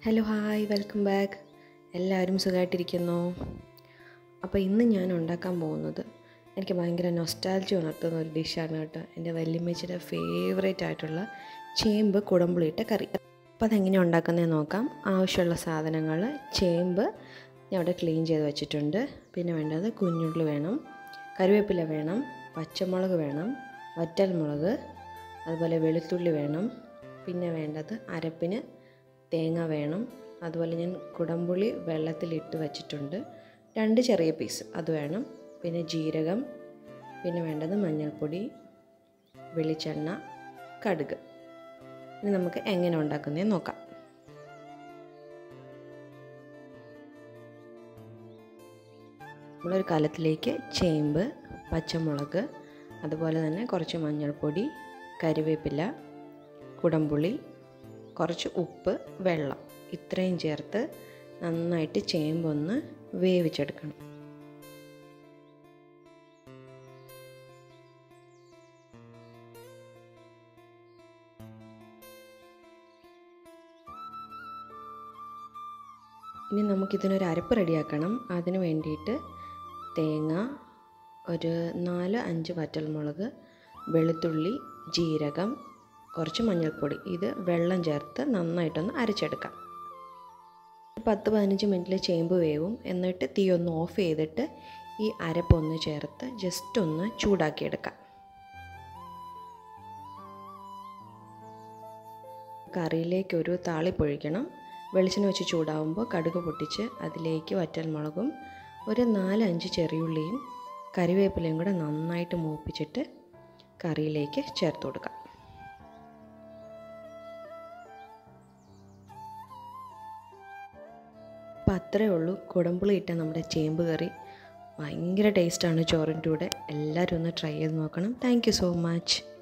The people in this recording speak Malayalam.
ഹലോ ഹായ് വെൽക്കം ബാക്ക് എല്ലാവരും സുഖമായിട്ടിരിക്കുന്നു അപ്പോൾ ഇന്ന് ഞാൻ ഉണ്ടാക്കാൻ പോകുന്നത് എനിക്ക് ഭയങ്കര നൊസ്റ്റാൽജി ഉണർത്തുന്ന ഒരു ഡിഷാണ് കേട്ടോ എൻ്റെ വല്യമ്മച്ചിയുടെ ഫേവറേറ്റ് ആയിട്ടുള്ള ചേമ്പ് കുടമ്പുളിയിട്ട കറി അപ്പോൾ അതെങ്ങനെ ഉണ്ടാക്കുന്നതെന്ന് നോക്കാം ആവശ്യമുള്ള സാധനങ്ങൾ ചേമ്പ് ഞാൻ അവിടെ ക്ലീൻ ചെയ്ത് വെച്ചിട്ടുണ്ട് പിന്നെ വേണ്ടത് കുഞ്ഞുള്ളി വേണം കറിവേപ്പില വേണം പച്ചമുളക് വേണം വറ്റൽമുളക് അതുപോലെ വെളുത്തുള്ളി വേണം പിന്നെ വേണ്ടത് അരപ്പിന് തേങ്ങ വേണം അതുപോലെ ഞാൻ കുടംപുളി വെള്ളത്തിലിട്ട് വെച്ചിട്ടുണ്ട് രണ്ട് ചെറിയ പീസ് അത് വേണം പിന്നെ ജീരകം പിന്നെ വേണ്ടത് മഞ്ഞൾപ്പൊടി വെളിച്ചെണ്ണ കടുക് ഇനി നമുക്ക് എങ്ങനെ ഉണ്ടാക്കുന്നതെന്ന് നോക്കാം നമ്മളൊരു കലത്തിലേക്ക് ചേമ്പ് പച്ചമുളക് അതുപോലെ തന്നെ കുറച്ച് മഞ്ഞൾപ്പൊടി കരിവേപ്പില കുടംപുളി കുറച്ച് ഉപ്പ് വെള്ളം ഇത്രയും ചേർത്ത് നന്നായിട്ട് ചേമ്പൊന്ന് വേവിച്ചെടുക്കണം ഇനി നമുക്കിതിനൊരു അരപ്പ് റെഡിയാക്കണം അതിന് വേണ്ടിയിട്ട് തേങ്ങ ഒരു നാല് അഞ്ച് വറ്റൽമുളക് വെളുത്തുള്ളി ജീരകം കുറച്ച് മഞ്ഞൾപ്പൊടി ഇത് വെള്ളം ചേർത്ത് നന്നായിട്ടൊന്ന് അരച്ചെടുക്കാം പത്ത് പതിനഞ്ച് മിനിറ്റിൽ ചേമ്പ് വേവും എന്നിട്ട് തീ ഒന്ന് ഓഫ് ചെയ്തിട്ട് ഈ അരപ്പൊന്ന് ചേർത്ത് ജസ്റ്റ് ഒന്ന് ചൂടാക്കിയെടുക്കാം കറിയിലേക്ക് ഒരു താളി പൊഴിക്കണം വെളിച്ചെണ്ണ വെച്ച് ചൂടാവുമ്പോൾ കടുക് പൊട്ടിച്ച് അതിലേക്ക് വറ്റൽമുളകും ഒരു നാലഞ്ച് ചെറിയുള്ളിയും കറിവേപ്പിലയും കൂടെ നന്നായിട്ട് മൂപ്പിച്ചിട്ട് കറിയിലേക്ക് ചേർത്ത് കൊടുക്കാം അപ്പം അത്രയേ ഉള്ളൂ കുടമ്പുളി ഇട്ട നമ്മുടെ ചേമ്പ് കറി ഭയങ്കര ടേസ്റ്റാണ് ചോറിൻ്റെ കൂടെ എല്ലാവരും ഒന്ന് ട്രൈ ചെയ്ത് നോക്കണം താങ്ക് സോ മച്ച്